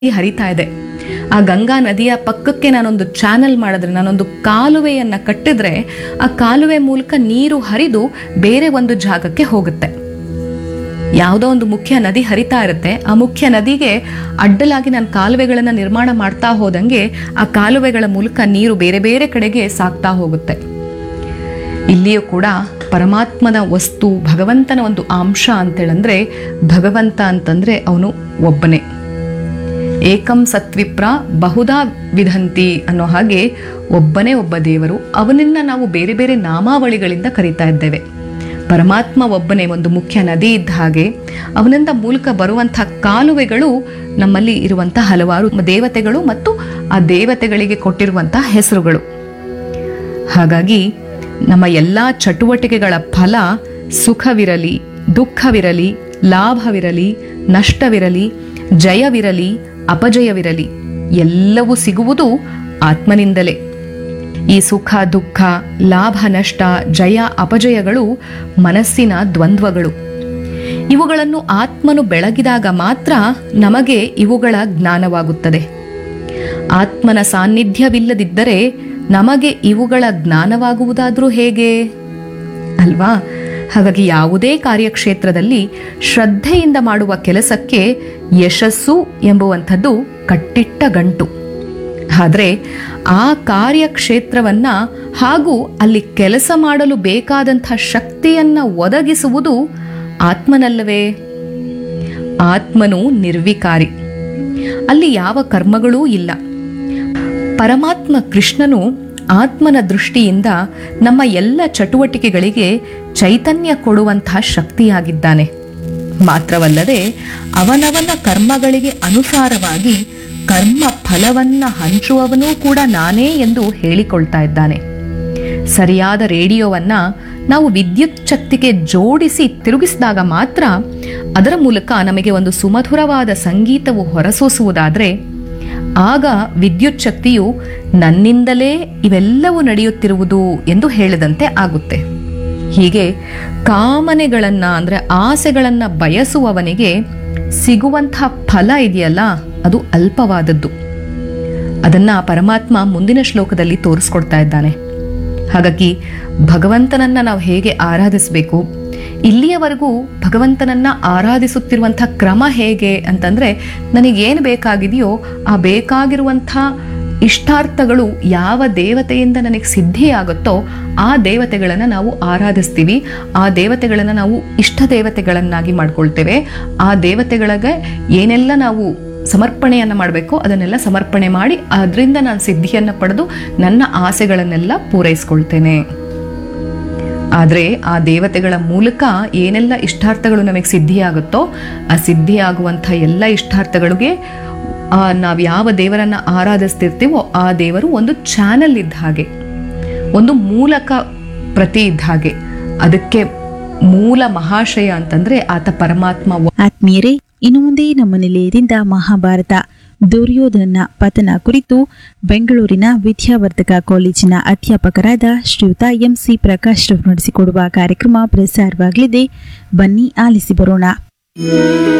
ಹರಿತಾ ಇದೆ ಆ ಗಂಗಾ ನದಿಯ ಪಕ್ಕಕ್ಕೆ ನಾನೊಂದು ಚಾನಲ್ ಮಾಡಿದ್ರೆ ನಾನೊಂದು ಕಾಲುವೆಯನ್ನ ಕಟ್ಟಿದ್ರೆ ಆ ಕಾಲುವೆ ಮೂಲಕ ನೀರು ಹರಿದು ಬೇರೆ ಒಂದು ಜಾಗಕ್ಕೆ ಹೋಗುತ್ತೆ ಯಾವುದೋ ಒಂದು ಮುಖ್ಯ ನದಿ ಹರಿತಾ ಇರುತ್ತೆ ಆ ಮುಖ್ಯ ನದಿಗೆ ಅಡ್ಡಲಾಗಿ ನಾನು ಕಾಲುವೆಗಳನ್ನು ನಿರ್ಮಾಣ ಮಾಡ್ತಾ ಹೋದಂಗೆ ಆ ಕಾಲುವೆಗಳ ಮೂಲಕ ನೀರು ಬೇರೆ ಬೇರೆ ಕಡೆಗೆ ಸಾಗ್ತಾ ಹೋಗುತ್ತೆ ಇಲ್ಲಿಯೂ ಕೂಡ ಪರಮಾತ್ಮನ ವಸ್ತು ಭಗವಂತನ ಒಂದು ಅಂಶ ಅಂತೇಳಂದ್ರೆ ಭಗವಂತ ಅಂತಂದ್ರೆ ಅವನು ಒಬ್ಬನೇ ಏಕಂ ಸತ್ವಿಪ್ರ ಬಹುಧಾ ವಿಧಂತಿ ಅನ್ನೋ ಹಾಗೆ ಒಬ್ಬನೇ ಒಬ್ಬ ದೇವರು ಅವನನ್ನ ನಾವು ಬೇರೆ ಬೇರೆ ನಾಮಾವಳಿಗಳಿಂದ ಕರೀತಾ ಇದ್ದೇವೆ ಪರಮಾತ್ಮ ಒಬ್ಬನೇ ಒಂದು ಮುಖ್ಯ ನದಿ ಇದ್ದ ಹಾಗೆ ಅವನಿಂದ ಮೂಲಕ ಬರುವಂತಹ ಕಾಲುವೆಗಳು ನಮ್ಮಲ್ಲಿ ಇರುವಂತಹ ಹಲವಾರು ದೇವತೆಗಳು ಮತ್ತು ಆ ದೇವತೆಗಳಿಗೆ ಕೊಟ್ಟಿರುವಂತಹ ಹೆಸರುಗಳು ಹಾಗಾಗಿ ನಮ್ಮ ಎಲ್ಲ ಚಟುವಟಿಕೆಗಳ ಫಲ ಸುಖವಿರಲಿ ದುಃಖವಿರಲಿ ಲಾಭವಿರಲಿ ನಷ್ಟವಿರಲಿ ಜಯವಿರಲಿ ಅಪಜಯವಿರಲಿ ಎಲ್ಲವೂ ಸಿಗುವುದು ಆತ್ಮನಿಂದಲೇ ಈ ಸುಖ ದುಃಖ ಲಾಭ ನಷ್ಟ ಜಯ ಅಪಜಯಗಳು ಮನಸ್ಸಿನ ದ್ವಂದ್ವಗಳು ಇವುಗಳನ್ನು ಆತ್ಮನು ಬೆಳಗಿದಾಗ ಮಾತ್ರ ನಮಗೆ ಇವುಗಳ ಜ್ಞಾನವಾಗುತ್ತದೆ ಆತ್ಮನ ಸಾನ್ನಿಧ್ಯವಿಲ್ಲದಿದ್ದರೆ ನಮಗೆ ಇವುಗಳ ಜ್ಞಾನವಾಗುವುದಾದ್ರೂ ಹೇಗೆ ಅಲ್ವಾ ಹಾಗಾಗಿ ಯಾವುದೇ ಕಾರ್ಯಕ್ಷೇತ್ರದಲ್ಲಿ ಶ್ರದ್ಧೆಯಿಂದ ಮಾಡುವ ಕೆಲಸಕ್ಕೆ ಯಶಸ್ಸು ಎಂಬುವಂಥದ್ದು ಕಟ್ಟಿಟ್ಟ ಗಂಟು ಆದರೆ ಆ ಕಾರ್ಯಕ್ಷೇತ್ರವನ್ನ ಹಾಗೂ ಅಲ್ಲಿ ಕೆಲಸ ಮಾಡಲು ಬೇಕಾದಂಥ ಶಕ್ತಿಯನ್ನ ಒದಗಿಸುವುದು ಆತ್ಮನಲ್ಲವೇ ಆತ್ಮನು ನಿರ್ವಿಕಾರಿ ಅಲ್ಲಿ ಯಾವ ಕರ್ಮಗಳೂ ಇಲ್ಲ ಪರಮಾತ್ಮ ಕೃಷ್ಣನು ಆತ್ಮನ ದೃಷ್ಟಿಯಿಂದ ನಮ್ಮ ಎಲ್ಲ ಚಟುವಟಿಕೆಗಳಿಗೆ ಚೈತನ್ಯ ಕೊಡುವಂತಹ ಶಕ್ತಿಯಾಗಿದ್ದಾನೆ ಮಾತ್ರವಲ್ಲದೆ ಅವನವನ ಕರ್ಮಗಳಿಗೆ ಅನುಸಾರವಾಗಿ ಕರ್ಮ ಫಲವನ್ನ ಹಂಚುವವನೂ ಕೂಡ ನಾನೇ ಎಂದು ಹೇಳಿಕೊಳ್ತಾ ಇದ್ದಾನೆ ಸರಿಯಾದ ರೇಡಿಯೋವನ್ನ ನಾವು ವಿದ್ಯುತ್ ಶಕ್ತಿಗೆ ಜೋಡಿಸಿ ತಿರುಗಿಸಿದಾಗ ಮಾತ್ರ ಅದರ ಮೂಲಕ ನಮಗೆ ಒಂದು ಸುಮಧುರವಾದ ಸಂಗೀತವು ಹೊರಸೂಸುವುದಾದರೆ ಆಗ ವಿದ್ಯುತ್ ಶಕ್ತಿಯು ನನ್ನಿಂದಲೇ ಇವೆಲ್ಲವೂ ನಡೆಯುತ್ತಿರುವುದು ಎಂದು ಹೇಳಿದಂತೆ ಆಗುತ್ತೆ ಹೀಗೆ ಕಾಮನೆಗಳನ್ನ ಅಂದ್ರೆ ಆಸೆಗಳನ್ನ ಬಯಸುವವನಿಗೆ ಸಿಗುವಂತಹ ಫಲ ಇದೆಯಲ್ಲ ಅದು ಅಲ್ಪವಾದದ್ದು ಅದನ್ನ ಪರಮಾತ್ಮ ಮುಂದಿನ ಶ್ಲೋಕದಲ್ಲಿ ತೋರಿಸ್ಕೊಡ್ತಾ ಇದ್ದಾನೆ ಹಾಗಾಗಿ ಭಗವಂತನನ್ನ ನಾವು ಹೇಗೆ ಆರಾಧಿಸಬೇಕು ಇಲ್ಲಿಯವರೆಗೂ ಭಗವಂತನನ್ನ ಆರಾಧಿಸುತ್ತಿರುವಂಥ ಕ್ರಮ ಹೇಗೆ ಅಂತಂದ್ರೆ ನನಗೇನು ಬೇಕಾಗಿದೆಯೋ ಆ ಬೇಕಾಗಿರುವಂಥ ಇಷ್ಟಾರ್ಥಗಳು ಯಾವ ದೇವತೆಯಿಂದ ನನಗೆ ಸಿದ್ಧಿಯಾಗುತ್ತೋ ಆ ದೇವತೆಗಳನ್ನು ನಾವು ಆರಾಧಿಸ್ತೀವಿ ಆ ದೇವತೆಗಳನ್ನು ನಾವು ಇಷ್ಟ ದೇವತೆಗಳನ್ನಾಗಿ ಮಾಡ್ಕೊಳ್ತೇವೆ ಆ ದೇವತೆಗಳಿಗೆ ಏನೆಲ್ಲ ನಾವು ಸಮರ್ಪಣೆಯನ್ನು ಮಾಡಬೇಕೋ ಅದನ್ನೆಲ್ಲ ಸಮರ್ಪಣೆ ಮಾಡಿ ಅದರಿಂದ ನಾನು ಸಿದ್ಧಿಯನ್ನು ಪಡೆದು ನನ್ನ ಆಸೆಗಳನ್ನೆಲ್ಲ ಪೂರೈಸ್ಕೊಳ್ತೇನೆ ಆದರೆ ಆ ದೇವತೆಗಳ ಮೂಲಕ ಏನೆಲ್ಲ ಇಷ್ಟಾರ್ಥಗಳು ನಮಗೆ ಸಿದ್ಧಿಯಾಗುತ್ತೋ ಆ ಸಿದ್ಧಿಯಾಗುವಂಥ ಎಲ್ಲ ಇಷ್ಟಾರ್ಥಗಳಿಗೆ ನಾವು ಯಾವ ದೇವರನ್ನ ಆರಾಧಿಸ್ತಿರ್ತೀವೋ ಆ ದೇವರು ಒಂದು ಚಾನಲ್ ಇದ್ದ ಹಾಗೆ ಒಂದು ಮೂಲಕ ಪ್ರತಿ ಇದ್ದ ಹಾಗೆ ಅದಕ್ಕೆ ಮೂಲ ಮಹಾಶಯ ಅಂತಂದ್ರೆ ಆತ ಪರಮಾತ್ಮ ಆತ್ಮೀಯರೇ ಇನ್ನು ಮುಂದೆ ನಮ್ಮ ನಿಲಯದಿಂದ ಮಹಾಭಾರತ ದುರ್ಯೋಧನನ ಪತನ ಕುರಿತು ಬೆಂಗಳೂರಿನ ವಿದ್ಯಾವರ್ಧಕ ಕಾಲೇಜಿನ ಅಧ್ಯಾಪಕರಾದ ಶ್ರೀಯುತ ಎಂಸಿ ಪ್ರಕಾಶ್ ರವರು ನಡೆಸಿಕೊಡುವ ಕಾರ್ಯಕ್ರಮ ಪ್ರಸಾರವಾಗಲಿದೆ ಬನ್ನಿ ಆಲಿಸಿ ಬರೋಣ